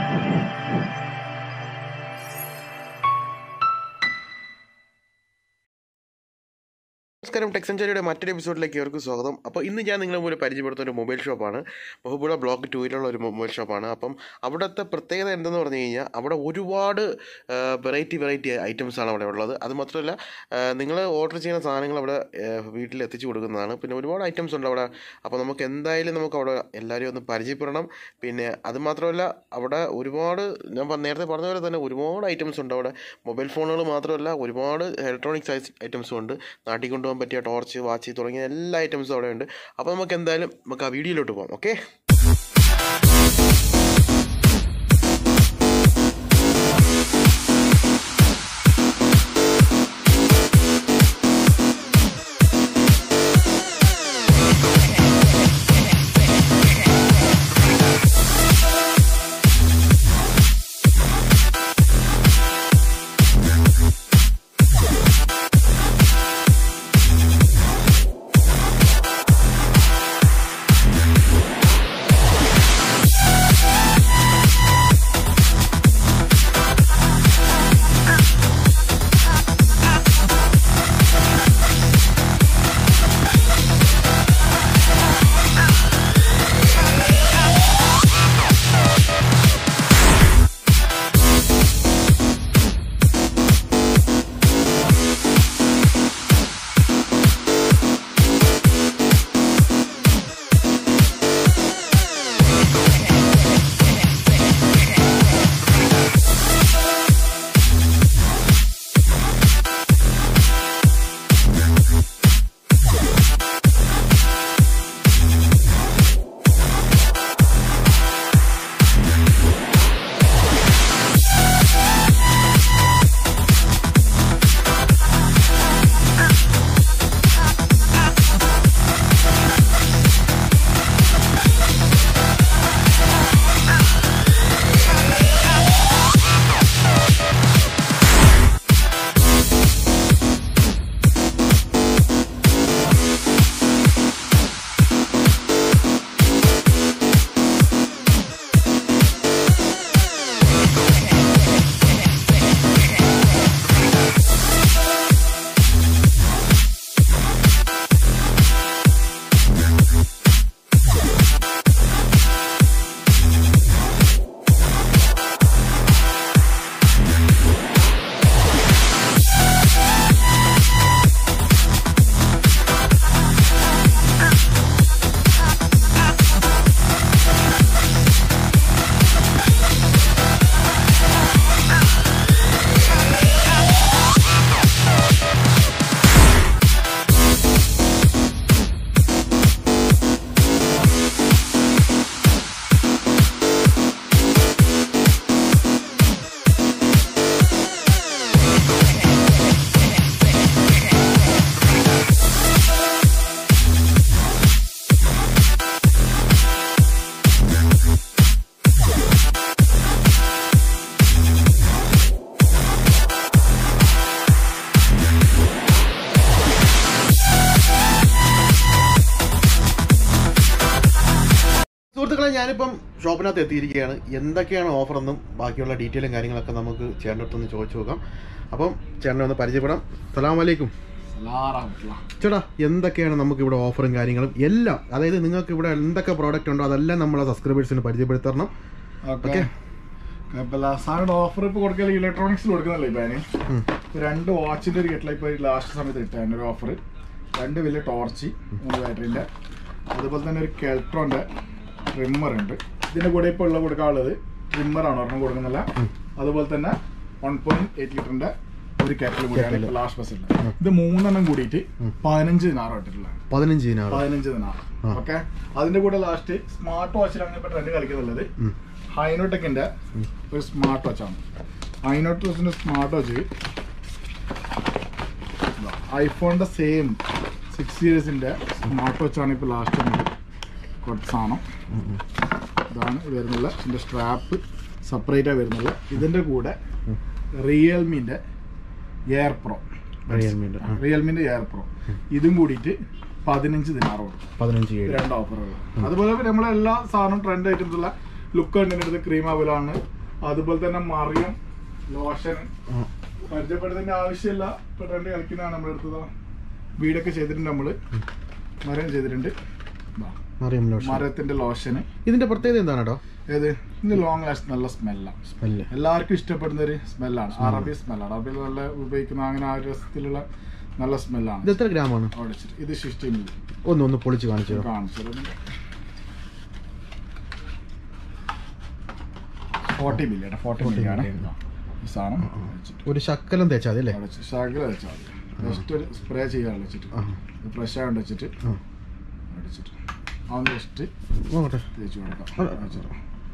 നമസ്കാരം ടെക്സഞ്ചറിയുടെ മറ്റൊരു എപ്പിസോഡിലേക്ക് അവർക്ക് സ്വാഗതം അപ്പോൾ ഇന്ന് ഞാൻ നിങ്ങളെ മുന്നിൽ പരിചയപ്പെടുത്തുന്ന ഒരു മൊബൈൽ ഷോപ്പാണ് ബഹുപുഴ ബ്ലോക്ക് ടൂയിലുള്ള ഒരു മൊബൈൽ ഷോപ്പാണ് അപ്പം അവിടുത്തെ പ്രത്യേകത എന്തെന്ന് പറഞ്ഞു കഴിഞ്ഞാൽ അവിടെ ഒരുപാട് വെറൈറ്റി വെറൈറ്റി ഐറ്റംസാണ് അവിടെ ഉള്ളത് അത് മാത്രമല്ല നിങ്ങൾ ഓർഡർ ചെയ്യുന്ന സാധനങ്ങൾ അവിടെ ആ, വീട്ടിൽ എത്തിച്ചു കൊടുക്കുന്നതാണ് പിന്നെ ഒരുപാട് ഐറ്റംസ് ഉണ്ട് അവിടെ അപ്പോൾ നമുക്ക് എന്തായാലും നമുക്ക് അവിടെ എല്ലാവരെയും ഒന്ന് പരിചയപ്പെടണം പിന്നെ അത് മാത്രമല്ല അവിടെ ഒരുപാട് ഞാൻ പ- നേരത്തെ പറഞ്ഞ പോലെ തന്നെ ഒരുപാട് ഐറ്റംസ് ഉണ്ട് അവിടെ മൊബൈൽ ഫോണുകൾ മാത്രമല്ല ഒരുപാട് ഇലക്ട്രോണിക്സ് ഐറ്റംസും ഉണ്ട് നാട്ടിൽ കൊണ്ടുപോകാൻ പറ്റിയ ടോർച്ച് വാച്ച് തുടങ്ങിയ എല്ലാ ഐറ്റംസും അവിടെ ഉണ്ട് അപ്പോൾ നമുക്ക് എന്തായാലും നമുക്ക് ആ വീഡിയോയിലോട്ട് പോകാം ഓക്കെ സുഹൃത്തുക്കളെ ഞാനിപ്പം ഷോപ്പിനകത്ത് എത്തിയിരിക്കുകയാണ് എന്തൊക്കെയാണ് ഓഫർ എന്നും ബാക്കിയുള്ള ഡീറ്റെയിലും കാര്യങ്ങളൊക്കെ നമുക്ക് ചേട്ടൻ്റെ അടുത്തൊന്ന് ചോദിച്ചു നോക്കാം അപ്പം ചേട്ടനെ ഒന്ന് പരിചയപ്പെടാം സലാം വലൈക്കും ചേട്ടാ എന്തൊക്കെയാണ് നമുക്ക് ഇവിടെ ഓഫറും കാര്യങ്ങളും എല്ലാം അതായത് നിങ്ങൾക്ക് ഇവിടെ എന്തൊക്കെ പ്രോഡക്റ്റ് ഉണ്ടോ അതെല്ലാം നമ്മളെ സബ്സ്ക്രൈബേഴ്സിന് പരിചയപ്പെടുത്തരണം ഓക്കെ സാറിന്റെ ഓഫർ ഇപ്പൊ കൊടുക്കല് ഇലക്ട്രോണിക്സിൽ കൊടുക്കുന്നല്ലേ ഇപ്പൊ അതിന് ഉം. ഇപ്പൊ രണ്ട് വാച്ചിന്റെ ഒരു കെട്ടില ഇപ്പൊ ലാസ്റ്റ് സമയത്ത് ഇട്ടാൻ ഒരു ഓഫർ രണ്ട് വലിയ ടോർച്ച് മൂന്ന് ബാറ്ററിന്റെ അതുപോലെ തന്നെ ഒരു കെൽട്രോന്റെ ട്രിമ്മർ ഉണ്ട് ഇതിന്റെ കൂടെ ഇപ്പൊ ഉള്ള കൊടുക്കാനുള്ളത് ട്രിമ്മർ ആണ് ഒരെണ്ണം കൊടുക്കുന്നില്ല അതുപോലെ തന്നെ വൺ പോയിന്റ് എയ്റ്റ് ലിറ്ററിന്റെ ഒരു കെറ്റൽ കൂടിയാണ് ഇപ്പൊ ലാസ്റ്റ് ബസ്സിൽ ഇത് മൂന്നെണ്ണം കൂടിയിട്ട് പതിനഞ്ച് ദിനാറ് ഇട്ടിട്ടുള്ളത് പതിനഞ്ച് ദിനാറ് പതിനഞ്ച് ദിനാറ് ആ. ഓക്കെ അതിന്റെ കൂടെ ലാസ്റ്റ് സ്മാർട്ട് വാച്ചിലാണ് ഇപ്പൊ ട്രെൻഡ് കളിക്കുന്നുള്ളത് ഉം. ഹൈനോടെക്കിന്റെ ഒരു സ്മാർട്ട് വാച്ചാണ് ഹൈനോടെക്കിന്റെ സ്മാർട്ട് വാച്ച് ഐഫോണിന്റെ സെയിം സിക്സ് സീരീസിന്റെ സ്മാർട്ട് വാച്ചാണ് ഇപ്പോൾ ലാസ്റ്റ് നമുക്ക് കുറച്ച് സാധനം ഇതാണ് വരുന്നുള്ള ഇതിന്റെ സ്ട്രാപ്പ് സെപ്പറേറ്റ് ആയി വരുന്നുള്ള ഇതിന്റെ കൂടെ റിയൽമിന്റെ എയർ പ്രോ റിയൽമിൻ്റെ റിയൽമിന്റെ എയർ പ്രോ ഇതും കൂടിയിട്ട് പതിനഞ്ച് ദിനാറ് കൊടുക്കും പതിനഞ്ച് രണ്ട് ഓഫറുകൾ അതുപോലെ തന്നെ നമ്മളെ എല്ലാ സാധനവും ട്രെൻഡ് ഐറ്റംസ് ഉള്ള ലുക്ക് കണ്ടിട്ട് ക്രീം അവലാണ് അതുപോലെ തന്നെ മറിയം ലോഷൻ പരിചയപ്പെടുത്തേണ്ട ആവശ്യമില്ല ഇപ്പൊ രണ്ട് കളിക്കുന്നതാണ് നമ്മൾ എടുത്തത് വീടൊക്കെ ചെയ്തിട്ടുണ്ട് നമ്മള് മരം ചെയ്തിട്ടുണ്ട് ദാ, അറിയാം ലോഷൻ മരത്തിന്റെ ലോഷന് ഇതിന്റെ പ്രത്യേകത എന്താണ് കേട്ടോ ഏത് ഇത് ലോങ് ലാസ്റ്റ് നല്ല സ്മെല്ലാണ് സ്മെല്ല് എല്ലാവർക്കും ഇഷ്ടപ്പെടുന്ന ഒരു സ്മെല്ലാണ് അറബി സ്മെല്ലാണ് അറബിയിൽ നല്ല ഉപയോഗിക്കുന്ന അങ്ങനെ ആ ഒരു രസത്തിലുള്ള നല്ല സ്മെല്ലാണ് ഇത് എത്ര ഗ്രാമാണ് അവിടെ വെച്ചിട്ട് ഇത് സിക്സ്റ്റീൻ ഒന്ന് ഒന്ന് പൊളിച്ച് കാണിച്ചു തരാം. കാണിച്ചത് ഫോർട്ടി മില്ലിയാണ് ഫോർട്ടി മില്ലിയാണ് ഈ സാധനം വെച്ചിട്ട് ഒരു ശക്കലം തേച്ചാൽ മതി അല്ലേ അവിടെ വെച്ച് ശകലം വെച്ചാൽ മതി ജസ്റ്റ് ഒരു സ്പ്രേ ചെയ്യാൻ വെച്ചിട്ട് ആ. ഫ്രഷ് ആയതുകൊണ്ട് വെച്ചിട്ട് ആ. അടിച്ചിട്ട് അതൊന്ന് ജസ്റ്റ് നോക്കട്ടെ തേച്ച് കൊടുക്കാം ആ. വെച്ചിട്ട്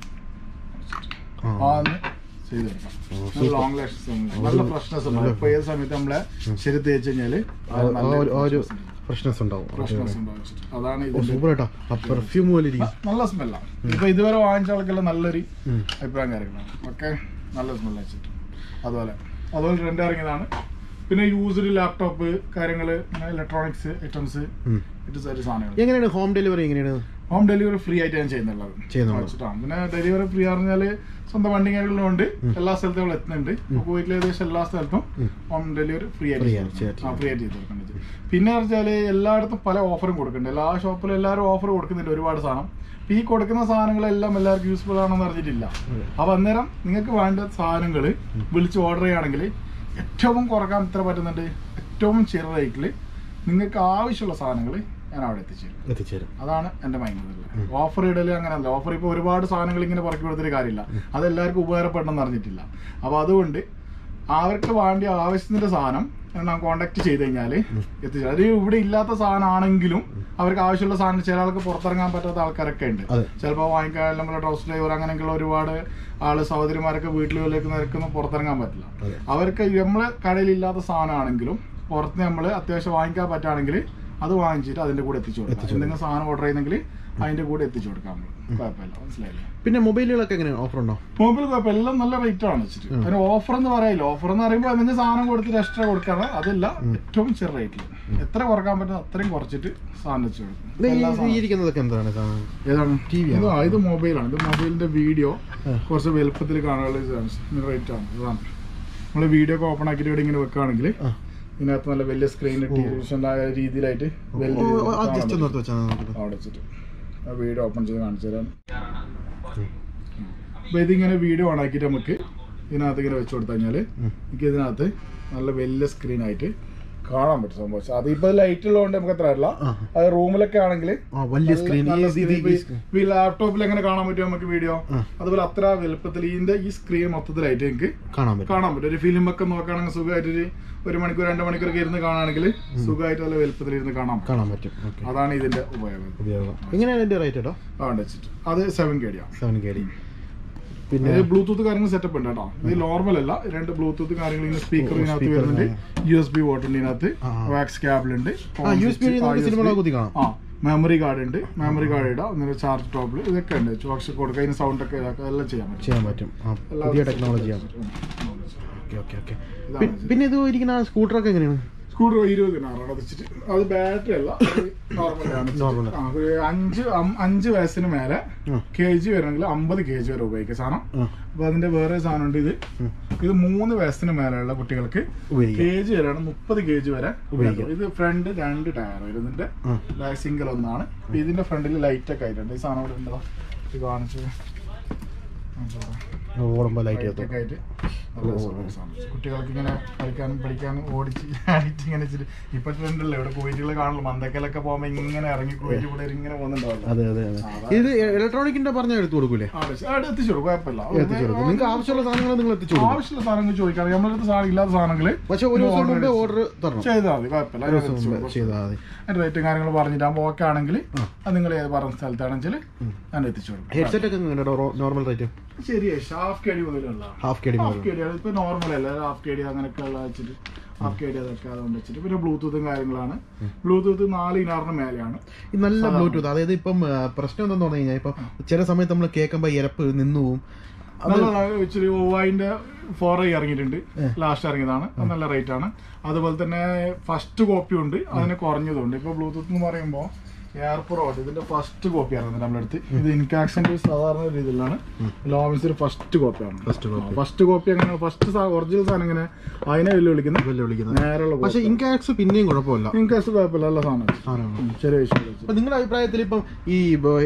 ആ. ആ ഒന്ന് ചെയ്തെടുക്കാം ഓ, നല്ല ലോങ് ലാസ്റ്റ് നല്ല ഫ്രഷ്നെസ് ഉണ്ടാവും ഇപ്പൊ ഏത് സമയത്ത് നമ്മളെ ശരി തേച്ച് കഴിഞ്ഞാല് ആ ആ ഒരു- ആ ഒരു ഫ്രഷ്നെസ് ഉണ്ടാവും ഫ്രഷ്നെസ് ഉണ്ടാവും വെച്ചിട്ട്. അതാണ് ഓ, ഇതിന്റെ സൂപ്പർ കേട്ടോ ആ പെർഫ്യൂം പോലെ ഇരിക്കും നല്ല സ്മെല്ലാണ് ഇപ്പൊ ഇതുവരെ വാങ്ങിച്ച ആൾക്കെല്ലാം നല്ലൊരു ഉം. അഭിപ്രായം കാര്യങ്ങളാണ് ഓക്കെ നല്ല സ്മെല്ല് വെച്ചിട്ട് അതുപോലെ അതുപോലെ ട്രെൻഡ് ഇറങ്ങിയതാണ് പിന്നെ യൂസ്ഡ് ലാപ്ടോപ്പ് കാര്യങ്ങള് പിന്നെ ഇലക്ട്രോണിക്സ് ഐറ്റംസ് ഉം. ഇത് ഒരു സാധനങ്ങൾ എങ്ങനെയാണ് ഹോം ഡെലിവറി എങ്ങനെയാണ് ഹോം ഡെലിവറി ഫ്രീ ആയിട്ട് ഞാൻ ചെയ്യുന്നുള്ളത് ചെയ്യുന്നുള്ളത്. വെച്ചിട്ടാണ് പിന്നെ ഡെലിവറി ഫ്രീ പറഞ്ഞാല് സ്വന്തം വണ്ടികളുണ്ട് എല്ലാ സ്ഥലത്തും നമ്മൾ എത്തുന്നുണ്ട് അപ്പൊ വീട്ടിൽ ഏകദേശം എല്ലാ സ്ഥലത്തും ഉം. ഹോം ഡെലിവറി ഫ്രീ Free ആയിട്ട് ആയിട്ട് ചെയ്ത് ഫ്രീ ആയിട്ട് ചെയ്ത് കൊടുക്കുന്നുണ്ട് പിന്നെ വെച്ചാല് എല്ലായിടത്തും പല ഓഫറും കൊടുക്കുന്നുണ്ട് എല്ലാ ഷോപ്പിലും എല്ലാവരും ഓഫർ കൊടുക്കുന്നുണ്ട് ഒരുപാട് സാധനം അപ്പൊ ഈ കൊടുക്കുന്ന സാധനങ്ങളെല്ലാം എല്ലാവർക്കും യൂസ്ഫുൾ ആണെന്ന് അറിഞ്ഞിട്ടില്ല അപ്പൊ അന്നേരം നിങ്ങൾക്ക് വേണ്ട സാധനങ്ങൾ വിളിച്ച് ഓർഡർ ചെയ്യുകയാണെങ്കിൽ ഏറ്റവും കുറക്കാൻ ഇത്ര പറ്റുന്നുണ്ട് ഏറ്റവും ചെറിയ റേറ്റിൽ നിങ്ങൾക്ക് ആവശ്യമുള്ള സാധനങ്ങൾ ഞാൻ അവിടെ എത്തിച്ചേരും എത്തിച്ചേരും അതാണ് എന്റെ മൈൻഡ് ഓഫർ ഇടല് അങ്ങനെയല്ല ഓഫർ ഇപ്പൊ ഒരുപാട് സാധനങ്ങൾ ഇങ്ങനെ പുറക്കി കൊടുത്തിട്ട് കാര്യമില്ല അത് എല്ലാവർക്കും ഉപകാരപ്പെടണമെന്ന് അറിഞ്ഞിട്ടില്ല അപ്പൊ അതുകൊണ്ട് അവർക്ക് വേണ്ടിയ ആവശ്യത്തിന്റെ സാധനം ഞാൻ കോണ്ടാക്ട് ചെയ്ത് കഴിഞ്ഞാല് എത്തിച്ചു അത് ഇവിടെ ഇല്ലാത്ത സാധനമാണെങ്കിലും അവർക്ക് ആവശ്യമുള്ള സാധനം ചില ആൾക്ക് പുറത്തിറങ്ങാൻ പറ്റാത്ത ആൾക്കാരൊക്കെ ഉണ്ട് അതെ. ചിലപ്പോൾ വാങ്ങിക്കാൻ നമ്മുടെ ഡ്രസ് ഡ്രൈവർ അങ്ങനെയൊക്കെയുള്ള ഒരുപാട് ആള് സഹോദരിമാരൊക്കെ വീട്ടിൽ വിലക്ക് നിരക്കൊന്നും പുറത്തിറങ്ങാൻ പറ്റില്ല അതെ. അവർക്ക് നമ്മളെ കടയിൽ ഇല്ലാത്ത സാധനമാണെങ്കിലും പുറത്ത് നമ്മൾ അത്യാവശ്യം വാങ്ങിക്കാൻ പറ്റുകയാണെങ്കിൽ അത് വാങ്ങിച്ചിട്ട് അതിന്റെ കൂടെ എത്തിച്ചു കൊടുക്കാം എന്തെങ്കിലും സാധനം ഓർഡർ ചെയ്യുന്നെങ്കിൽ അതിന്റെ കൂടെ എത്തിച്ചു കൊടുക്കാം നമ്മൾ കുഴപ്പമില്ല മനസ്സിലായില്ലേ പിന്നെ മൊബൈലുകളൊക്കെ എങ്ങനെയാണ് ഓഫർ ഉണ്ടോ മൊബൈൽ കുഴപ്പമില്ല എല്ലാം നല്ല റേറ്റ് ആണ് വെച്ചിട്ട് അതിന് ഓഫർ എന്ന് പറയില്ല ഓഫർ എന്ന് പറയുമ്പോൾ എന്തെങ്കിലും സാധനം കൊടുത്തിട്ട് എക്സ്ട്രാ കൊടുക്കാണ് അതല്ല ഏറ്റവും ചെറിയ റേറ്റിൽ എത്ര കുറക്കാൻ പറ്റുന്ന അത്രയും കുറച്ചിട്ട് സാധനം വെച്ച് കൊടുക്കും ഇത് ഈ- എല്ലാ ഈ സാധനവും. ഇരിക്കുന്നതൊക്കെ എന്താണ് സാധനം ഏതാണ് TV ആണോ? ഇത് ഇത് മൊബൈലാണ് ഇത് മൊബൈലിന്റെ വീഡിയോ ആ. കുറച്ച് വലുപ്പത്തിൽ കാണാനുള്ള റേറ്റ് ആണ് ഇതാണ് നമ്മൾ വീഡിയോ ഒക്കെ ഓപ്പൺ ആക്കിയിട്ട് ഇവിടെ ഇങ്ങനെ വെക്കുകയാണെങ്കിൽ ആ. ഇതിനകത്ത് നല്ല വലിയ സ്ക്രീൻ ടെലിവിഷൻ രീതിയിലായിട്ട് വലിയ ഓ, ഓ, ആ കാണാൻ ജസ്റ്റ് പറ്റും. ഒന്ന് ഓർത്ത് വെച്ചാൽ നോക്കട്ടെ അവിടെ വെച്ചിട്ട് ആ വീഡിയോ ഓപ്പൺ ചെയ്ത് കാണിച്ചു തരാം അപ്പൊ ഇതിങ്ങനെ വീഡിയോ ഓൺ ആക്കിയിട്ട് നമുക്ക് ഇതിനകത്ത് ഇങ്ങനെ വെച്ച് കൊടുത്തു കഴിഞ്ഞാല് ഉം. എനിക്ക് ഇതിനകത്ത് നല്ല വലിയ സ്ക്രീൻ ആയിട്ട് കാണാൻ പറ്റും സംഭവം അതിപ്പോ ലൈറ്റ് ഉള്ളതുകൊണ്ട് നമുക്ക് അത്ര അറിയില്ല ആ. അത് റൂമിലൊക്കെ ആണെങ്കിൽ ആ വലിയ സ്ക്രീൻ ഈ ലാപ്ടോപ്പിൽ എങ്ങനെ കാണാൻ പറ്റും നമുക്ക് വീഡിയോ ആ. അതുപോലെ അത്ര വലുപ്പത്തിൽ ഇതിന്റെ ഈ സ്ക്രീൻ മൊത്തത്തിലായിട്ട് എനിക്ക് കാണാൻ പറ്റും കാണാൻ പറ്റും ഒരു ഫിലിം ഒക്കെ നോക്കുകയാണെങ്കിൽ സുഖമായിട്ട് ഒരു ഒരു മണിക്കൂർ രണ്ട് മണിക്കൂറൊക്കെ ഇരുന്ന് കാണുകയാണെങ്കിൽ സുഖമായിട്ട് നല്ല വലുപ്പത്തിൽ ഇരുന്ന് കാണാൻ പറ്റും കാണാൻ പറ്റും ഓക്കെ അതാണ് ഇതിന്റെ ഉപയോഗം ഉപയോഗം എങ്ങനെയാണ് ഇതിന്റെ റേറ്റ് കേട്ടോ അതുകൊണ്ട് വെച്ചിട്ട് അത് സെവൻ കെ ഡിയാണ് സെവൻ കെ ഡി പിന്നെ ഇത് ബ്ലൂടൂത്ത് കാര്യങ്ങൾ സെറ്റപ്പ് ഉണ്ട് കേട്ടോ ഇത് നോർമൽ അല്ല രണ്ട് ബ്ലൂടൂത്ത് കാര്യങ്ങൾ ഇങ്ങനെ സ്പീക്കർ ഓ, ഇതിനകത്ത് speaker വരുന്നുണ്ട് ഉണ്ട്. യു എസ് ബി വോട്ട് ഉണ്ട് ഇതിനകത്ത് ആ. വാക്സ് ക്യാബിൾ ഉണ്ട് ആ യു എസ് ബി നമുക്ക് സിനിമ കുത്തി കാണാം ആ മെമ്മറി കാർഡ് ഉണ്ട് മെമ്മറി കാർഡ് ഇടാം എന്നിട്ട് ചാർജ് ടോപ്പിൽ ഇതൊക്കെ ഉണ്ട് ചോക്സ് കൊടുക്കുക അതിന് സൗണ്ട് ഒക്കെ ഇതാക്കുക എല്ലാം ചെയ്യാൻ പറ്റും ചെയ്യാൻ പറ്റും ആ എല്ലാം പുതിയ ടെക്നോളജിയാണ് ഉം. ഓക്കെ ഓക്കെ ഓക്കെ ഇതാണ് ഇത്. പിന്നെ ഇത് ഇരിക്കുന്ന സ്കൂട്ടറൊക്കെ എങ്ങനെയാണ് സ്കൂട്ടർ ഇരുപതിനാറാണ് വെച്ചിട്ട് അത് ബാറ്ററി അല്ല നോർമൽ ആണ് Normal. ആ, ഒരു അഞ്ച് അം- അഞ്ച് വയസ്സിന് മേലെ ആ. കെ ജി വരണമെങ്കിൽ അമ്പത് കെ ജി വരെ ഉപയോഗിക്കുക സാധനം ആ അപ്പൊ അതിന്റെ വേറെ സാധനം ഉണ്ട് ഇത് ഉം. ഇത് മൂന്ന് വയസ്സിന് മേലെയുള്ള കുട്ടികൾക്ക് ഉപയോഗിക്കാം കെ ജി വരെയാണ് മുപ്പത് കെ ജി വരെ ഉപയോഗിക്കാം. ഇത് ഫ്രണ്ട് രണ്ട് ടയർ വരുന്നുണ്ട് ആ ബാക്ക് സിംഗിൾ ഒന്നാണ് അപ്പൊ ഇതിന്റെ ഫ്രണ്ടിൽ ലൈറ്റ് ഒക്കെ ആയിട്ടുണ്ട് ഈ സാധനം ഇവിടെ ഉണ്ടോ ഇത് കാണിച്ചു ഓടുമ്പോൾ ലൈറ്റ് ലൈറ്റ് ഒക്കെ ആയിട്ട് നല്ല രസമുള്ള സാധനം. കുട്ടികൾക്ക് ഇങ്ങനെ കളിക്കാനും പഠിക്കാനും ഓടിച്ച് ആയിട്ട് ഇങ്ങനെ ഇച്ചിരി ഇപ്പൊ ട്രെൻഡല്ലേ ഇവിടെ കുവൈറ്റുകൾ കാണുള്ളൂ മന്തക്കലൊക്കെ പോകുമ്പോ ഇങ്ങനെ ഇറങ്ങി കുവൈറ്റ് കൂടെ ഇങ്ങനെ പോകുന്നുണ്ടാവല്ലോ അതെ അതെ അതെ ആ, അതാ. ഇത് ഇലക്ട്രോണിക്കിന്റെ പറഞ്ഞാൽ എടുത്തു കൊടുക്കൂലേ ആ, പക്ഷേ അവിടെ എത്തിച്ചു കൊടുക്കും കുഴപ്പമില്ല എത്തിച്ചു കൊടുക്കും നിങ്ങൾക്ക് ആവശ്യമുള്ള സാധനങ്ങൾ നിങ്ങൾ എത്തിച്ചു കൊടുക്കും ആവശ്യമുള്ള സാധനങ്ങൾ ചോദിക്കാം നമ്മളടുത്ത് സാധനം ഇല്ലാത്ത സാധനങ്ങൾ പക്ഷെ ഒരു ദിവസം order മുമ്പേ ചെയ്ത് ഓർഡർ തരണം ചെയ്താൽ മതി കുഴപ്പമില്ല ഒരു ഞാൻ ദിവസം എത്തിച്ചു മുമ്പേ കൊടുക്കും. ചെയ്താൽ മതി അതിന്റെ റേറ്റും കാര്യങ്ങൾ പറഞ്ഞിട്ടാകുമ്പോൾ ഓക്കെ ആണെങ്കിൽ ആ. അത് നിങ്ങൾ ഏത് പറഞ്ഞ സ്ഥലത്താണെങ്കിൽ ഞാൻ എത്തിച്ചു കൊടുക്കും ഹെഡ്സെറ്റ് ഒക്കെ എങ്ങനെ നോർമൽ റേറ്റ് ശരിയാ ഹാഫ് കെ ഡി മുതലുള്ള half K D half K D ഇപ്പൊ നോർമൽ അല്ല ഹാഫ് കെ ഡി അങ്ങനെയൊക്കെ ഉള്ള വെച്ചിട്ട് ഹാഫ് കെ ഡി അതൊക്കെ അതുകൊണ്ട് വെച്ചിട്ട് പിന്നെ ബ്ലൂടൂത്തും കാര്യങ്ങളാണ് ബ്ലൂടൂത്ത് നാല് ഇനാറിന് മേലെയാണ് ഈ നല്ല ബ്ലൂടൂത്ത് അതായത് ഇപ്പം ആ, പ്രശ്നം എന്താന്ന് പറഞ്ഞു കഴിഞ്ഞാൽ ഇപ്പം ചില സമയത്ത് നമ്മൾ കേൾക്കുമ്പോൾ ഇരപ്പ് നിന്നു പോവും അത് നല്ല ഇച്ചിരി ഒവ്വായിന്റെ ഫോർ ഐ ഇറങ്ങിയിട്ടുണ്ട് ലാസ്റ്റ് ഇറങ്ങിയതാണ് അത് നല്ല റേറ്റ് ആണ് അതുപോലെ തന്നെ ഫസ്റ്റ് കോപ്പി ഉണ്ട് അതിന് കുറഞ്ഞതുണ്ട് ഇപ്പൊ ബ്ലൂടൂത്ത് എന്ന് പറയുമ്പോൾ എയർപ്രോട്ട് ഇതിന്റെ ഫസ്റ്റ് കോപ്പിയാണ് നമ്മുടെ അടുത്ത് ഇത് ഇൻകാക്സിന്റെ സാധാരണ രീതിയിലാണ് ലോമിസിന്റെ ഫസ്റ്റ് കോപ്പിയാണ് First copy. ഫസ്റ്റ് കോപ്പി അങ്ങനെ ഫസ്റ്റ് ഒറിജിനൽ സാധനം ഇങ്ങനെ അതിനെ വെല്ലുവിളിക്കുന്ന വെല്ലുവിളിക്കുന്നത് നേരെയുള്ള പക്ഷെ ഇൻകാക്സ് പിന്നെയും കുഴപ്പമില്ല ഇൻകാക്സ് കുഴപ്പമില്ല നല്ല സാധനം സാധനമാണ് ചെറിയ വിഷയം അപ്പൊ നിങ്ങളുടെ അഭിപ്രായത്തിൽ ഇപ്പം ഈ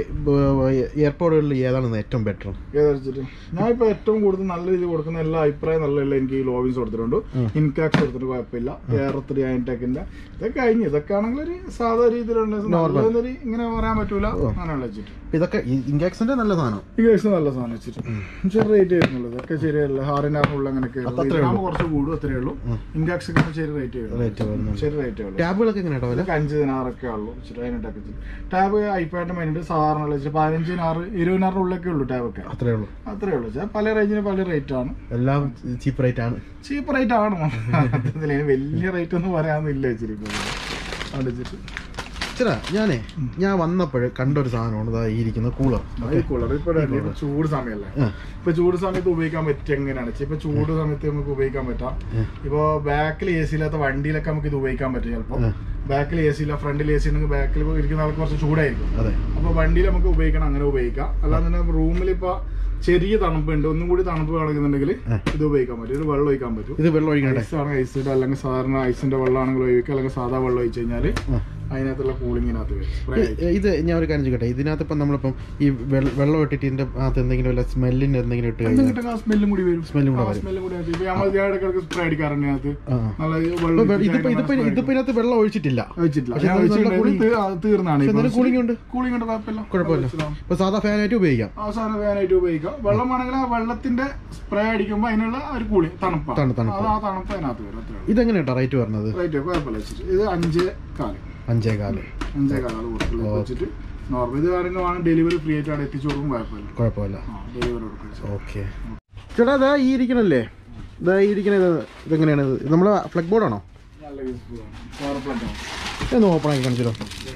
എയർപോർട്ടുകളിൽ ഏതാണ് ഏറ്റവും ബെറ്റർ ഏതടിച്ചിട്ട് ഞാൻ ഇപ്പൊ ഏറ്റവും കൂടുതൽ നല്ല രീതിയിൽ കൊടുക്കുന്ന എല്ലാ അഭിപ്രായം നല്ല എല്ലാ എനിക്ക് ഈ ലോബിൻസ് കൊടുത്തിട്ടുണ്ട് ഇൻകാക്സ് കൊടുത്തിട്ട് കുഴപ്പമില്ല എയർ ത്രീ ടെക്കിന്റെ ഇതൊക്കെ കഴിഞ്ഞു ഇതൊക്കെ ആണെങ്കിൽ ഒരു സാധാ രീതിയിലുള്ള നല്ലതൊരു ഇങ്ങനെ പറയാൻ പറ്റൂല അങ്ങനെയുള്ള വെച്ചിട്ട് ഇതൊക്കെ ഇൻകാക്സിന്റെ നല്ല സാധനം ഈ കേസ് നല്ല സാധനം വെച്ചിട്ട് ചെറിയ റേറ്റ് വരുന്നുള്ളൂ ഇതൊക്കെ ശരിയല്ല ഹാറിനാറിനുള്ള അങ്ങനെയൊക്കെ കുറച്ച് കൂടും അത്രേ ഉള്ളൂ ഇൻകാക്സ് ഒക്കെ ചെറിയ റേറ്റ് റേറ്റ് വരുന്നുണ്ട് ചെറിയ റേറ്റേ ഉള്ളൂ ടാബുകളൊക്കെ എങ്ങനെ കേട്ടോ വില ഇതൊക്കെ അഞ്ച് ദിനാറൊക്കെ ഉള്ളൂ ഇച്ചിരി അതിനിട്ടൊക്കെ ടാബ് ഐപാഡിന് വേണ്ടിയിട്ട് സാധാരണ ഉള്ള ഇച്ചിരി പതിനഞ്ച് ദിനാറ് ഇരുപതിനാറിന് ഉള്ളിലൊക്കെ ഉള്ളൂ ടാബൊക്കെ അത്രേ ഉള്ളൂ അത്രേ ഉള്ളൂ വെച്ചാൽ പല റേഞ്ചിന് പല റേറ്റ് ആണ് എല്ലാം ചീപ്പ് റേറ്റ് ആണ് ചീപ്പ് റേറ്റ് ആണ് അതിന് വലിയ റേറ്റ് ഒന്നും പറയാനൊന്നുമില്ല ഇച്ചിരി ഇപ്പൊ ഇതില്. അവിടെ വെച്ചിട്ട് ചേട്ടാ ഞാനേ ഞാൻ വന്നപ്പോഴ് കണ്ടൊരു സാധനമാണ് ഇതാ ഈ ഇരിക്കുന്ന കൂളർ ഈ കൂളർ ഇപ്പൊ ഇപ്പൊ ചൂട് സമയമല്ലേ ഇപ്പൊ ചൂട് സമയത്ത് ഉപയോഗിക്കാൻ പറ്റും എങ്ങനെയാണ് ഇപ്പൊ ചൂട് സമയത്ത് നമുക്ക് ഉപയോഗിക്കാൻ പറ്റാം ഇപ്പൊ ബാക്കിൽ എ സി ഇല്ലാത്ത വണ്ടിയിലൊക്കെ നമുക്ക് ഇത് ഉപയോഗിക്കാൻ പറ്റും ചിലപ്പോ ബാക്കിൽ എ സി ഇല്ല ഫ്രണ്ടിൽ എ സി ഉണ്ടെങ്കിൽ ബാക്കിൽ ഇരിക്കുന്ന ആൾക്ക് കുറച്ച് ചൂടായിരിക്കും അതെ അപ്പൊ വണ്ടിയിൽ നമുക്ക് ഉപയോഗിക്കണം അങ്ങനെ ഉപയോഗിക്കാം അല്ലാതെ റൂമിൽ ഇപ്പൊ ചെറിയ തണുപ്പുണ്ട് ഒന്നും കൂടി തണുപ്പ് കളക്കുന്നുണ്ടെങ്കിൽ ഇത് ഉപയോഗിക്കാൻ പറ്റും ഇത് വെള്ളം ഒഴിക്കാൻ പറ്റും ഇത് വെള്ളം ഒഴിക്കണ്ടേ ഐസ് ആണ് ഐസ് ഇടുക അല്ലെങ്കിൽ സാധാരണ ഐസിന്റെ വെള്ളമാണെങ്കിൽ ഒഴിക്കുക അല്ലെങ്കിൽ സാധാ വെള്ളം ഒഴിച്ച് കഴിഞ്ഞാല് അതിനകത്തുള്ള കൂളിങ്ങിനകത്ത് വരും സ്പ്രേ ഇ- ഇത് ഞാൻ ഒരു കാര്യം ചോദിക്കട്ടെ ഇതിനകത്ത് ഇപ്പം നമ്മളിപ്പം ഈ വെള്ള- വെള്ളം ഇട്ടിട്ട് ഇതിന്റെ അകത്ത് എന്തെങ്കിലും വല്ല സ്മെല്ലിന് എന്തെങ്കിലും ഇട്ട് കഴിഞ്ഞാൽ കിട്ടുന്ന സ്മെല്ലും കൂടി വരും സ്മെല്ലും കൂടെ ആ വരും സ്മെല്ലും കൂടി വരും. ഇപ്പൊ നമ്മൾ ഇടയ്ക്കിടയ്ക്ക് സ്പ്രേ അടിക്കാറുണ്ട് അതിനകത്ത് ആ നല്ല ഈ ഇപ്പൊ വെള്ളം വെ- ഇതിപ്പോ ഇതിപ്പോ ഇതിപ്പോ ഇതിനകത്ത് വെള്ളം ഒഴിച്ചിട്ടില്ല ഒഴിച്ചിട്ടില്ല പക്ഷെ ഞാൻ നല്ല ഒഴിച്ചിട്ടുണ്ടെങ്കിൽ cooling- തീ- അത് തീർന്നാണ് പക്ഷെ എന്നാലും cooling ഉണ്ട്. കൂളിംഗ് ഉണ്ട് കുഴപ്പമില്ല കുഴപ്പമില്ല വെച്ചതാണ്. ഇപ്പൊ സാധാ ഫാനായിട്ട് ഉപയോഗിക്കാം അവസാനം വേനായിട്ട് ഉപയോഗിക്കാം വെള്ളമാണെങ്കിൽ ആ വെള്ളത്തിന്റെ സ്പ്രേ അടിക്കുമ്പോൾ അതിനുള്ള ഒരു കൂളി തണുപ്പാണ് തണു- തണുപ്പ്. അത് ആ തണുപ്പ് അതിനകത്ത് വരും അത്രേ ഉള്ളൂ ഇതെങ്ങനെ കേട്ടോ റേറ്റ് പറഞ്ഞത് റേറ്റ് കുഴപ്പമില്ല വെച്ചിട്ട് ഇത് അഞ്ച് കാല് അഞ്ചേ കാല് അഞ്ചേ കാലാണ് കൊടുക്കുന്നത് വെച്ചിട്ട് നോർമൽ ഇത് കാര്യങ്ങളാണ് ഡെലിവറി ഫ്രീ ആയിട്ട് അവിടെ എത്തിച്ചു കൊടുക്കും കുഴപ്പമില്ല കുഴപ്പമില്ല ആ ഡെലിവറി കൊടുക്കും ഓക്കെ ചേട്ടാ ഇതാ ഈ ഇരിക്കണല്ലേ ഇതാ ഈ ഇരിക്കണ ഇത് ഇതെങ്ങനെയാണ് ഇത് നമ്മളെ ഫ്ലഗ് ബോർഡാണോ നല്ല യൂസ്ഫുൾ ആണ് പവർ പ്ലാന്റ് ആണ് ഒന്ന് ഓപ്പൺ ആക്കി കാണിച്ചോ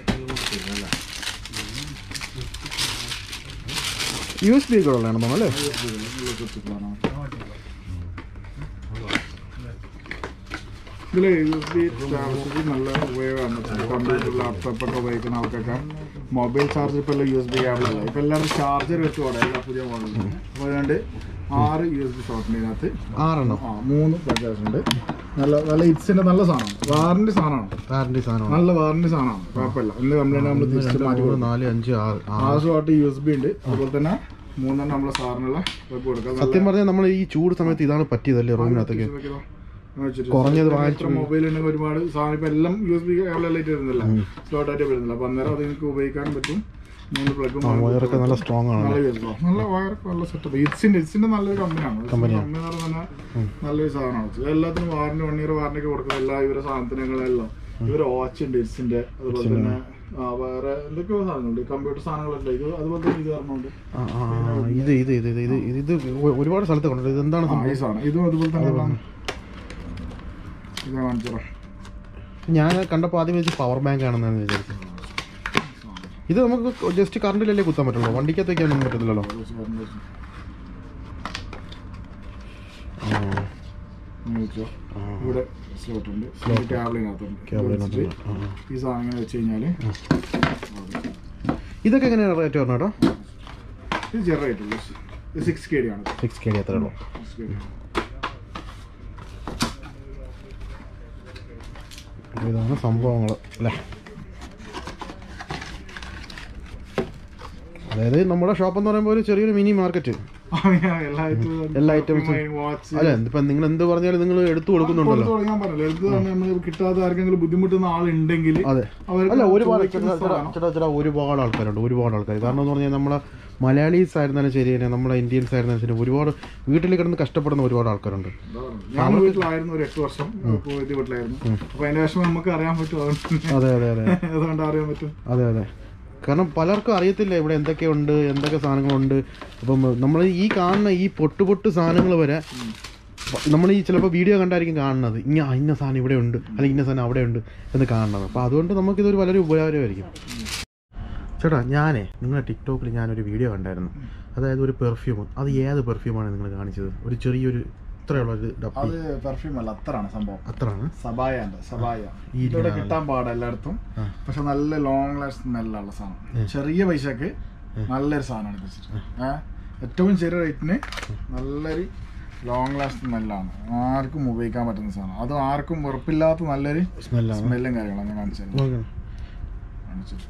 യു എസ് ബി ഒക്കെ ഉള്ളതാണ് തോന്നുന്നു അല്ലേ ഇതില് യു എസ് ബി ചാർജർ നല്ല ഉപയോഗമാണ് കമ്പ്യൂട്ടർ ലാപ്ടോപ്പ് ഒക്കെ ഉപയോഗിക്കുന്ന ആൾക്കൊക്കെ മൊബൈൽ ചാർജർ ഇപ്പോൾ എല്ലാം യു എസ് ബി കേബിളല്ല ഇപ്പൊ എല്ലാവരും ചാർജർ വെച്ച് തുടങ്ങി എല്ലാ പുതിയ മോഡലിൽ അപ്പോൾ അതുകൊണ്ട് ആറ് യു എസ് ബി ഷോട്ടുണ്ട് ഇതിനകത്ത് ആറെണ്ണം ആ മൂന്ന് പ്ലഗേഴ്സ് ഉണ്ട് നല്ല നല്ല ഇറ്റ്സിന്റെ നല്ല സാധനമാണ് വാറന്റി സാധനമാണ് വാറണ്ടി സാധനമാണ് നല്ല വാറന്റി സാധനമാണ് കുഴപ്പമില്ല ഇന്ന് കംപ്ലൈന്റ് നമ്മൾ തിരിച്ച് മാറ്റി മൂന്ന് നാല് അഞ്ച് ആറ് ആ ആറ് ഷോട്ട് യു എസ് ബി ഉണ്ട് അതുപോലെ തന്നെ മൂന്നെണ്ണം നമ്മളെ സാറിനുള്ള വെബ് കൊടുക്കാം സത്യം പറഞ്ഞാൽ നമ്മൾ ഈ ചൂട് സമയത്ത് ഇതാണ് പറ്റിയതല്ലേ റൂമിനകത്തൊക്കെ കുറഞ്ഞത് വാങ്ങിച്ചു മൊബൈൽ ഉണ്ടെങ്കിൽ ഒരുപാട് സാധനം ഇപ്പൊ എല്ലാം യു എസ് ബി കേബിളായിട്ട് വരുന്നില്ല സ്ലോട്ട് ആയിട്ട് വരുന്നില്ല അപ്പൊ അന്നേരം അത് നിങ്ങൾക്ക് ഉപയോഗിക്കാൻ പറ്റും മൂന്ന് പ്ലഗും വയറൊക്കെ നല്ല സ്ട്രോങ് ആണ് നല്ല യൂസ് നല്ല വയറൊക്കെ നല്ല സെറ്റപ്പ് ഇറ്റ്സിന്റെ ഇറ്റ്സിന്റെ നല്ലൊരു കമ്പനിയാണ് കമ്പനി തന്നെ നല്ലൊരു സാധനമാണ് ഇത് എല്ലാത്തിനും വാറന്റി വൺ ഇയർ വാറന്റി ഒക്കെ കൊടുക്കുന്നത് എല്ലാ ഇവരെ സാധനത്തിനെല്ലാം ഇവര് വാച്ച് ഉണ്ട് ഇറ്റ്സിന്റെ അതുപോലെ തന്നെ ആ, വേറെ എന്തൊക്കെയോ സാധനങ്ങളുണ്ട് കമ്പ്യൂട്ടർ സാധനങ്ങളല്ല ഇത് അതുപോലെ തന്നെ ഇത് പറഞ്ഞുണ്ട് ആ, ആ, ആ, ഇത് ഇത് ഇത് ഇത് ഇത് ഇത് ഇത് ഒ- ഒരുപാട് സ്ഥലത്ത് കൊണ്ടു ഇത് എന്താണ് സംഭവം ഈ സാധനം ഇതും അതുപോലെ തന്നെ ഉള്ളതാണ്. ഇത് ഞാൻ കാണിച്ചു തരാം. ഞാൻ കണ്ടപ്പോൾ ആദ്യം വെച്ച് പവർ ബാങ്ക് ആണെന്നാണ് വിചാരിച്ചത് ഇത് നമുക്ക് ജസ്റ്റ് കറണ്ടിലല്ലേ കുത്താൻ പറ്റുള്ളൂ വണ്ടിക്കകത്ത് വയ്ക്കാനൊന്നും പറ്റത്തില്ലല്ലോ ഇത് വെച്ച് പറഞ്ഞു വെച്ചു. ആ, ഇങ്ങനെ വെച്ചോ. ആ. ഇവിടെ സ്ലോട്ട് ഉണ്ട് ക്യാബിളിനകത്തുണ്ട് കേബിളിനകത്ത് ആ, ആ. ഈ സാധനം ഇങ്ങനെ വെച്ച് കഴിഞ്ഞാല് ഇതൊക്കെ എങ്ങനെയാണ് റേറ്റ് പറഞ്ഞോ കേട്ടോ ഇത് ചെറുതായിട്ടുള്ളൂ ഇത് സിക്സ് കെ ഡി ആണ് സിക്സ് കെ ഡി അത്രേ ഉള്ളൂ സിക്സ് കെ ഡി അപ്പോൾ ഇതാണ് സംഭവങ്ങൾ അല്ലേ അതായത് നമ്മുടെ ഷോപ്പ് എന്ന് പറയുമ്പോൾ ഒരു ചെറിയൊരു മിനി മാർക്കറ്റ് എല്ലാ എല്ലാ items-ഉം. വാച്ച് അല്ല ഇപ്പം നിങ്ങൾ എന്ത് പറഞ്ഞാലും നിങ്ങൾ എടുത്തു കൊടുക്കുന്നുണ്ടല്ലോ ഞാൻ പറഞ്ഞല്ലോ എടുത്ത് തന്നെ നമ്മൾ കിട്ടാത്ത ആർക്കെങ്കിലും ബുദ്ധിമുട്ടുന്ന ആളുണ്ടെങ്കിൽ അതെ അവർക്ക് അല്ല ഒരുപാട് ചോദിക്കുന്ന ചേട്ടാ ചേട്ടാ, ചേട്ടാ ചേട്ടാ ഒരുപാട് ആൾക്കാരുണ്ട് ഒരുപാട് ആൾക്കാർ കാരണം എന്ന് പറഞ്ഞാൽ നമ്മളെ മലയാളീസ് ആയിരുന്നാലും ശരി തന്നെ നമ്മളെ ഇന്ത്യൻസ് ആയിരുന്നാലും ശരി ഒരുപാട് വീട്ടിൽ കിടന്ന് കഷ്ടപ്പെടുന്ന ഒരുപാട് ആൾക്കാരുണ്ട് ഞാൻ വീട്ടിലായിരുന്നു ഒരു എട്ട് വർഷം പോയിട്ട് വീട്ടിലായിരുന്നു അപ്പൊ അതിന്റെ വിഷമം നമുക്ക് അറിയാൻ പറ്റും അതുകൊണ്ട് അതെ അതെ അതെ അതുകൊണ്ട് അറിയാൻ പറ്റും അതെ അതെ കാരണം പലർക്കും അറിയത്തില്ല ഇവിടെ എന്തൊക്കെയുണ്ട് എന്തൊക്കെ സാധനങ്ങളുണ്ട് അപ്പം നമ്മൾ ഈ കാണുന്ന ഈ പൊട്ടു പൊട്ടു സാധനങ്ങൾ വരെ നമ്മൾ ഈ ചിലപ്പോൾ വീഡിയോ കണ്ടായിരിക്കും കാണുന്നത് ഇന്ന ഇന്ന സാധനം ഇവിടെ ഉണ്ട് അല്ലെങ്കിൽ ഇന്ന സാധനം അവിടെ ഉണ്ട് എന്ന് കാണുന്നത് അപ്പോൾ അതുകൊണ്ട് നമുക്കിതൊരു വളരെ ഉപകാരമായിരിക്കും ചേട്ടാ ഞാനേ നിങ്ങളുടെ ടിക്ടോക്കിൽ ഞാനൊരു വീഡിയോ കണ്ടായിരുന്നു അതായത് ഒരു പെർഫ്യൂം അത് ഏത് പെർഫ്യൂമാണ് നിങ്ങൾ കാണിച്ചത് ഒരു ചെറിയൊരു ഇത്രയുള്ള ഒരു ഡപ്പി അത് പെർഫ്യൂം അല്ല അത്രയാണ് സംഭവം അത്രയാണ് സബായന്റെ സബായ ഈ ഇവിടെ ഇരിക്കുന്ന കിട്ടാൻ പാടാ എല്ലായിടത്തും ആ. പക്ഷെ നല്ല ലോങ് ലാസ്റ്റ് സ്മെല്ലുള്ള സാധനം ചെറിയ പൈസക്ക് നല്ലൊരു സാധനമാണ് ഇത് വെച്ചിട്ട് ഏഹ് ഏറ്റവും ചെറിയ റേറ്റിന് നല്ലൊരു ലോങ് ലാസ്റ്റ് സ്മെല്ലാണ് ആർക്കും ഉപയോഗിക്കാൻ പറ്റുന്ന സാധനം അത് ആർക്കും വെറുപ്പില്ലാത്ത നല്ലൊരു സ്മെല്ലാണ് സ്മെല്ലും കാര്യങ്ങളാണ് ഞാൻ കാണിച്ചത് നോക്കണം കാണിച്ചിട്ട്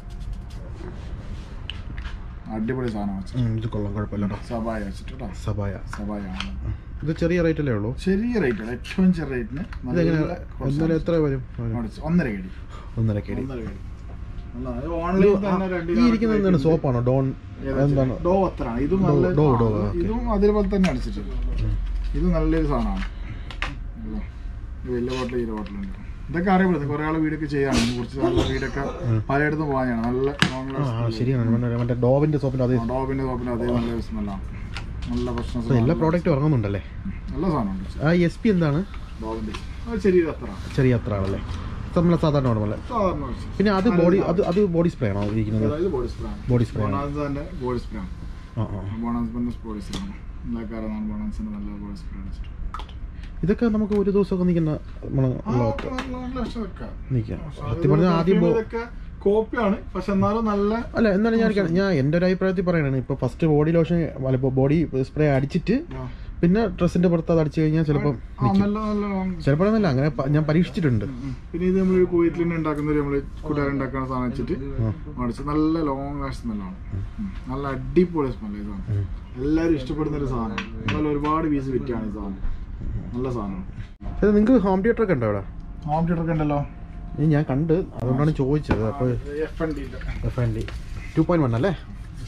അടിപൊളി സാധനം വെച്ചിട്ട് ഉം, ഇത് കൊള്ളാം കുഴപ്പമില്ല കേട്ടോ സബായ വെച്ചിട്ട് കേട്ടോ സബായ സബായ ആണ് ഇത് ചെറിയ റേറ്റ് അല്ലേ ഉള്ളൂ ചെറിയ റേറ്റ് ഏറ്റവും ചെറിയ റേറ്റിന് ഇതെങ്ങനെ നല്ല ഒന്നര എത്ര വരും കുറച്ച് ഒന്നര കടി ഒന്നര കേടി ഒന്നര കടി നല്ല അത് ഓൺലൈൻ തന്നെ രണ്ട് ഈ ഇരിക്കുന്നത് എന്താണ് സോപ്പാണോ ഡോൺ എന്താണ് ഡോ അത്രാണ് ഇതും നല്ല ഡോ, ഡോ, ആ, ഓക്കേ. ഇതും അതേപോലെ തന്നെ അടിച്ചിട്ടുണ്ട് ഇത് നല്ലൊരു സാധനമാണ് ഇതാ. ഇത് വലിയ ബോട്ടിൽ ഈ ബോട്ടിലുണ്ട് ഇതൊക്കെ അറിയപ്പെടുന്നത് കുറെ ആൾ വീടൊക്കെ ചെയ്യാണ് ഇതിനെ കുറിച്ച് നല്ല വീടൊക്കെ പലയിടത്തും പോകാനാണ് നല്ല ലോങ് ആ ആ, ശരിയാണ് മറ്റേ- മറ്റേ ഡോവിന്റെ സോപ്പിന്റെ അതേ ഡോബിന്റെ ടോപ്പിന്റെ അതേ നല്ല സ്മെല്ലാണ് നല്ല പ്രശ്നം അപ്പൊ എല്ലാ പ്രോഡക്റ്റും ഇറങ്ങുന്നുണ്ടല്ലേ നല്ല സാധനമുണ്ട് ആ എസ് പി എന്താണ് ഡോബിന്റെ അത് ശരീരം അത്ര ചെറിയ അത്ര ആണല്ലേ നമ്മളെ സാധാരണ നോർമൽ സാധാരണ വെച്ച്. പിന്നെ അത് ബോഡി അത് അത് ബോഡി സ്പ്രേ ആണോ ഇരിക്കുന്നത് അതായത് ബോഡി സ്പ്രേ ആണ് ബോഡി സ്പ്രേ ആണ് ബോണാൻസിന്റെ ബോഡി സ്പ്രേ ആണ് ആ ആ ബോണാൻസിന്റെ ബോഡി സ്പ്രേ ആണ് എല്ലാ കാരണം ബോണാൻസിന്റെ നല്ല ബോഡി സ്പ്രേ ആണ് ഇതൊക്കെ നമുക്ക് ഒരു ദിവസമൊക്കെ നിൽക്കുന്ന നിൽക്കാം സത്യം പറഞ്ഞാൽ ആദ്യം ബോ- കോപ്പിയാണ് പക്ഷെ എന്നാലും നല്ല അല്ല എന്നാലും ഞാൻ കാ- ഞാൻ എൻ്റെ ഒരു അഭിപ്രായത്തിൽ പറയണേ ഇപ്പോൾ ഫസ്റ്റ് ബോഡി ലോഷൻ ഇപ്പോൾ ബോഡി സ്പ്രേ അടിച്ചിട്ട് ആ. പിന്നെ ഡ്രസ്സിന്റെ പുറത്ത് അത് അടിച്ചു കഴിഞ്ഞാൽ ചിലപ്പം ആ, നല്ല നല്ല long- ചിലപ്പോൾ എന്നല്ല അങ്ങനെ പ- ഞാൻ പരീക്ഷിച്ചിട്ടുണ്ട് ഉം. പിന്നെ ഇത് നമ്മൾ കുവൈറ്റിൽ തന്നെ ഉണ്ടാക്കുന്ന നമ്മൾ കൂട്ടുകാർ ഉണ്ടാക്കുന്ന സാധനം വെച്ചിട്ട് അടിച്ച് നല്ല ലോങ് ലാസ്റ്റ് സ്മെല്ലാണ് നല്ല അടിപൊളി സ്മെല്ല് ഇതാണ് എല്ലാവരും ഇഷ്ടപ്പെടുന്ന ഒരു സാധനം നല്ല ഒരുപാട് പീസ് വിറ്റാണ് ഈ സാധനം നല്ല സാധനം ഇത് നിങ്ങൾക്ക് ഹോം തിയേറ്റർ ഒക്കെ ഉണ്ടോ ഇവിടെ ഹോം തിയേറ്റർ ഒക്കെ ഉണ്ടല്ലോ ഇത് ഞാൻ കണ്ട് അതുകൊണ്ടാണ് ചോദിച്ചത് അപ്പോൾ F N D F N D two point one അല്ലേ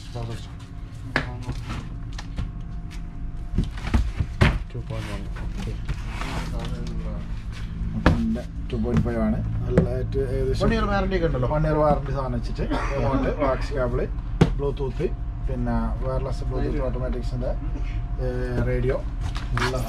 two point one two point five ആണ് നല്ല ഏറ്റവും ഏകദേശം വൺ ഇയർ വാറണ്ടി ഒക്കെ ഉണ്ടല്ലോ വൺ ഇയർ വാറണ്ടി സാധനം വെച്ചിട്ട് റിമോട്ട് വാക്സ് കേബിള് ബ്ലൂടൂത്ത് പിന്നെ വയർലെസ് ബ്ലൂടൂത്ത് ഓട്ടോമാറ്റിക്സിന്റെ റേഡിയോ എല്ലാം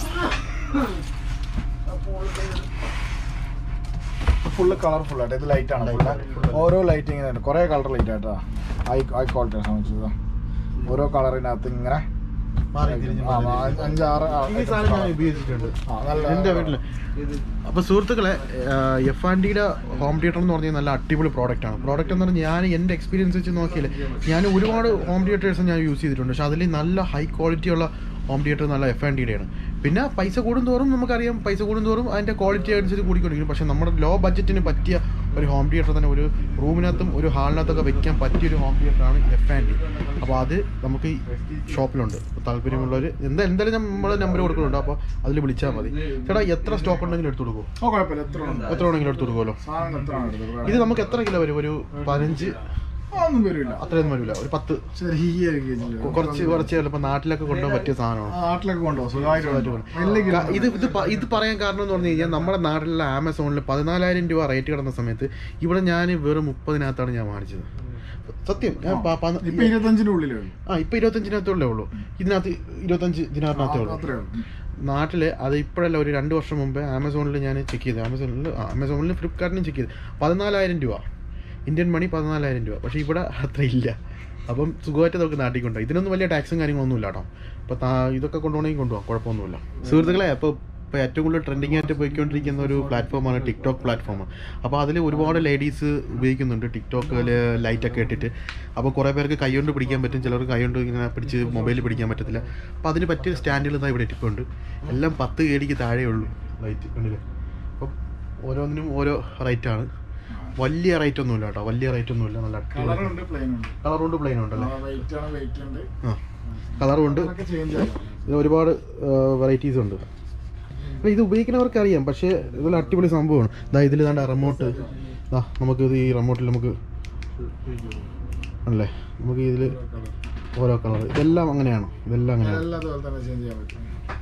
ഫുള്ള് കളർഫുൾ ആയിട്ട് ഇത് ലൈറ്റ് ആണ് ഫുള്ള് ഓരോ ലൈറ്റ് ഇങ്ങനെ ഉണ്ട് കുറേ കളർ ലൈറ്റ് ആയിട്ടാ ഹൈ ഹൈ ക്വാളിറ്റി സംബന്ധിച്ചത് ഓരോ കളറിനകത്ത് ഇങ്ങനെ മാറി തിരിഞ്ഞ് ആ, മാറി ആ, അഞ്ചാറ് ആ, ഈ സാധനം ഞാൻ ഉപയോഗിച്ചിട്ടുണ്ട് ആ, നല്ല എൻ്റെ വീട്ടില് അപ്പൊ സുഹൃത്തുക്കളെ എഫ് ആൻഡ് ഡിയുടെ ഹോം തിയേറ്റർ എന്ന് പറഞ്ഞാൽ നല്ല അടിപൊളി പ്രോഡക്റ്റ് ആണ് പ്രോഡക്റ്റ് എന്ന് പറഞ്ഞാൽ ഞാൻ എൻ്റെ എക്സ്പീരിയൻസ് വെച്ച് നോക്കിയാൽ ഞാൻ ഒരുപാട് ഹോം തിയേറ്റേഴ്സ് ഞാൻ യൂസ് ചെയ്തിട്ടുണ്ട് പക്ഷെ അതിൽ നല്ല ഹൈ ക്വാളിറ്റി ഉള്ള ഹോം തിയേറ്റർ നല്ല എഫ് ആൻഡ് ഡിയുടെ ആണ് പിന്നെ പൈസ കൂടുന്തോറും നമുക്കറിയാം പൈസ കൂടുന്തോറും അതിൻ്റെ ക്വാളിറ്റി അനുസരിച്ച് കൂടിക്കൊണ്ടിരിക്കും പക്ഷെ നമ്മുടെ ലോ ബഡ്ജറ്റിന് പറ്റിയ ഒരു ഹോം തിയേറ്റർ തന്നെ ഒരു റൂമിനകത്തും ഒരു ഹാളിനകത്തൊക്കെ വെക്കാൻ പറ്റിയ ഒരു ഹോം തിയേറ്റർ ആണ് എഫ് ആൻഡ് ഡി അപ്പോൾ അത് നമുക്ക് ഈ ഷോപ്പിലുണ്ട് താല്പര്യമുള്ളവർ എന്താ എന്തായാലും നമ്മൾ നമ്പർ കൊടുക്കുന്നുണ്ട് അപ്പോൾ അതിൽ വിളിച്ചാൽ മതി ചേട്ടാ എത്ര സ്റ്റോക്ക് ഉണ്ടെങ്കിലും എടുത്തു കൊടുക്കുമോ ഓ കുഴപ്പമില്ല എത്ര ഉണ്ട് എത്ര വേണമെങ്കിലും എടുത്തു കൊടുക്കുമല്ലോ സാധനം എത്ര ആണ് എടുത്തത് ഇത് നമുക്ക് എത്ര കിലോ വരും ഒരു പതിനഞ്ച് ഒന്നും വരില്ല അത്രയൊന്നും വരില്ല ഒരു പത്ത് ചെറിയ കേജില് കുറച്ച് കുറച്ച് ചിലപ്പോൾ നാട്ടിലൊക്കെ കൊണ്ടുപോകാൻ പറ്റിയ സാധനമാണ് നാട്ടിലൊക്കെ കൊണ്ടുപോകും സുഖമായിട്ട് കൊണ്ടുപോകും വലിയ കിലോ ക- ഇത് ഇത് പ- ഇത് പറയാൻ കാരണം എന്ന് പറഞ്ഞു കഴിഞ്ഞാൽ നമ്മുടെ നാട്ടിലുള്ള ആമസോണിൽ പതിനാലായിരം രൂപ റേറ്റ് കിടന്ന സമയത്ത് ഇവിടെ ഞാൻ വെറും മുപ്പതിനകത്താണ് ഞാൻ വാങ്ങിച്ചത് സത്യം ഞാൻ പ- പ- ഇപ്പൊ ഇരുപത്തഞ്ചിന്റെ ഉള്ളിലേ ഉള്ളൂ ആ ഇപ്പൊ ഇരുപത്തഞ്ചിനകത്തുള്ളേ ഉള്ളൂ ഇതിനകത്ത് ഇരുപത്തഞ്ച് ഇതിനകത്തേ ഉള്ളൂ അത്രേ ഉള്ളൂ നാട്ടിൽ അത് ഇപ്പോഴല്ല ഒരു രണ്ട് വർഷം മുമ്പ് ആമസോണിൽ ഞാൻ ചെക്ക് ചെയ്തു ആമസോണിൽ ആ, ആമസോണിൽ ഫ്ലിപ്കാർട്ടിനും ചെക്ക് ചെയ്തു പതിനാലായിരം രൂപ ഇന്ത്യൻ മണി പതിനാലായിരം രൂപ പക്ഷേ ഇവിടെ അത്ര ഇല്ല അപ്പം സുഖമായിട്ട് നമുക്ക് നാട്ടിൽ കൊണ്ടുപോകാം ഇതിനൊന്നും വലിയ ടാക്സും കാര്യങ്ങളൊന്നും ഇല്ല കേട്ടോ അപ്പോൾ ഇതൊക്കെ കൊണ്ടുപോകണമെങ്കിൽ കൊണ്ടുപോകാം കുഴപ്പമൊന്നുമില്ല സുഹൃത്തുക്കളെ അപ്പോൾ ഇപ്പോൾ ഏറ്റവും കൂടുതൽ ട്രെൻഡിങ് ആയിട്ട് പോയിക്കൊണ്ടിരിക്കുന്ന ഒരു പ്ലാറ്റ്ഫോമാണ് ടിക്ടോക്ക് പ്ലാറ്റ്ഫോം അപ്പോൾ അതിൽ ഒരുപാട് ലേഡീസ് ഉപയോഗിക്കുന്നുണ്ട് ടിക്ടോക്കിൽ ലൈറ്റൊക്കെ ഇട്ടിട്ട് അപ്പോൾ കുറേ പേർക്ക് കൈകൊണ്ട് പിടിക്കാൻ പറ്റും ചിലർക്ക് കൈകൊണ്ട് ഇങ്ങനെ പിടിച്ച് മൊബൈലിൽ പിടിക്കാൻ പറ്റത്തില്ല അപ്പോൾ അതിന് പറ്റിയ സ്റ്റാൻഡുകൾ ഇതാ ഇവിടെ ഇട്ടിപ്പുണ്ട് എല്ലാം പത്ത് കേടിക്ക് താഴെ ഉള്ളൂ ലൈറ്റ് കണ്ടില്ലേ അപ്പം ഓരോന്നിനും ഓരോ റേറ്റാണ് വലിയ റേറ്റ് ഒന്നുമില്ല കേട്ടോ വലിയ റേറ്റ് ഒന്നുമില്ല നല്ല കളറുണ്ട് പ്ലെയിൻ ഉണ്ട് കളറുണ്ട് പ്ലെയിൻ ഉണ്ടല്ലേ വെയിറ്റ് ആണ് വെയിറ്റ് ഉണ്ട് ആ കളറും ഉണ്ട് അതൊക്കെ ചേഞ്ച് ആയി ഇത് ഒരുപാട് വെറൈറ്റീസ് ഉണ്ട് അല്ല, ഇത് ഉപയോഗിക്കുന്നവർക്ക് അറിയാം പക്ഷേ ഇതെല്ലാം അടിപൊളി സംഭവമാണ് ഇതാ ഇതിൽ ഇതാണ്ട് റിമോട്ട് ഇതാ നമുക്ക് ഇത് ഈ റിമോട്ടിൽ നമുക്ക് ആണല്ലേ നമുക്ക് ഇതിൽ ഓരോ കളർ ഇതെല്ലാം അങ്ങനെയാണ് ഇതെല്ലാം അങ്ങനെയാണ് എല്ലാം അതുപോലെ തന്നെ ചേഞ്ച് ചെയ്യാൻ പറ്റും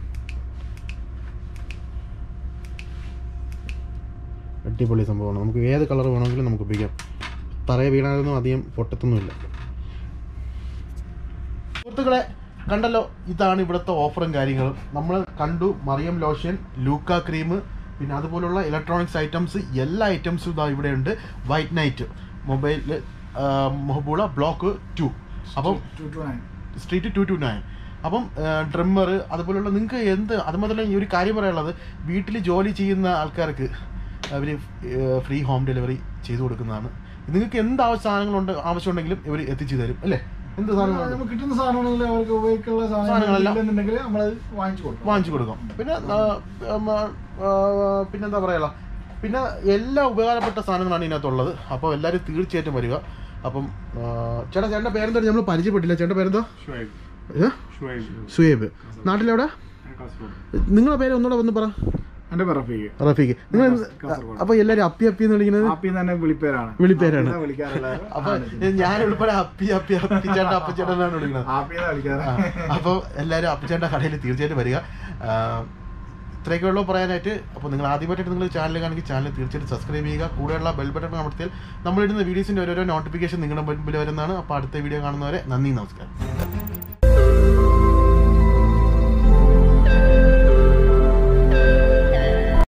അടിപൊളി സംഭവമാണ് നമുക്ക് ഏത് കളർ വേണമെങ്കിലും നമുക്ക് ഉപയോഗിക്കാം തറയെ വീണാലൊന്നും അധികം പൊട്ടത്തൊന്നുമില്ല സുഹൃത്തുക്കളെ കണ്ടല്ലോ ഇതാണ് ഇവിടുത്തെ ഓഫറും കാര്യങ്ങളും നമ്മൾ കണ്ടു മറിയം ലോഷൻ ലൂക്ക ക്രീം പിന്നെ അതുപോലുള്ള ഇലക്ട്രോണിക്സ് ഐറ്റംസ് എല്ലാ ഐറ്റംസും ഇതാ ഇവിടെ ഉണ്ട് white night mobile Mahboula block two അപ്പം two two nine street two two nine അപ്പം ഡ്രിമ്മർ അതുപോലുള്ള നിങ്ങൾക്ക് എന്ത് അത് മാത്രമല്ല ഈ ഒരു കാര്യം പറയാനുള്ളത് വീട്ടിൽ ജോലി ചെയ്യുന്ന ആൾക്കാർക്ക് അവർ ഫ്രീ ഹോം ഡെലിവറി ചെയ്തു കൊടുക്കുന്നതാണ് നിങ്ങൾക്ക് എന്ത് ആവശ്യ സാധനങ്ങളുണ്ട് ആവശ്യമുണ്ടെങ്കിലും ഇവർ എത്തിച്ചു തരും അല്ലേ എന്ത് സാധനങ്ങളുണ്ട് നമുക്ക് കിട്ടുന്ന സാധനങ്ങളിൽ അവർക്ക് ഉപയോഗിക്കുന്ന സാധനങ്ങളെല്ലാം സാധനങ്ങളുണ്ടെങ്കിൽ നമ്മളത് വാങ്ങിച്ചു കൊടുക്കും വാങ്ങിച്ചു കൊടുക്കും പിന്നെ ആ, ഉം, ആ, പിന്നെന്താ പറയാ പിന്നെ എല്ലാ ഉപകാരപ്പെട്ട സാധനങ്ങളാണ് ഇതിനകത്തുള്ളത് അപ്പോൾ എല്ലാവരും തീർച്ചയായിട്ടും വരിക അപ്പം ആ, ചേട്ടാ ചേട്ടൻ്റെ പേരെന്താ നമ്മൾ പരിചയപ്പെട്ടില്ല ചേട്ടൻ്റെ പേരെന്താ ഏ? സുഹേബ് നാട്ടിലെവിടെ നിങ്ങളെ പേര് ഒന്നുകൂടെ വന്ന് പറ എന്റെ പിറപ്പിക്ക് റഫീഖ് നിങ്ങൾ കാസർഗോഡ്. അപ്പൊ എല്ലാരും അപ്പി അപ്പി എന്ന് വിളിക്കുന്നത് ആപ്പി തന്നെ വിളിപ്പേരാണ് വിളിപ്പേരാണ്. ആപ്പിന്നാ വിളിക്കാറുള്ളത് അപ്പൊ ഞാൻ ഉൾപ്പെടെ അപ്പി അപ്പി അപ്പി ചേട്ടാ അപ്പി ചേട്ടനാണ് വിളിക്കുന്നത് ആപ്പിന്നാ വിളിക്കാറ് അപ്പോൾ എല്ലാവരും അപ്പിച്ചേട്ടൻ്റെ കടയിൽ തീർച്ചയായിട്ടും വരിക ആ, ഇത്രയൊക്കെ ഉള്ളൂ പറയാനായിട്ട് അപ്പോൾ നിങ്ങൾ ആദ്യമായിട്ട് നിങ്ങൾ ചാനൽ കാണിക്കുക ചാനൽ തീർച്ചയായിട്ടും സബ്സ്ക്രൈബ് ചെയ്യുക കൂടെയുള്ള ബെൽ ബട്ടൺ അമർത്തിയാൽ നമ്മളിടുന്ന വീഡിയോസിൻ്റെ ഓരോരോ നോട്ടിഫിക്കേഷൻ നിങ്ങളുടെ മുൻപിൽ വരുന്നതാണ് അപ്പോൾ അടുത്ത വീഡിയോ കാണുന്നവരെ നന്ദി നമസ്കാരം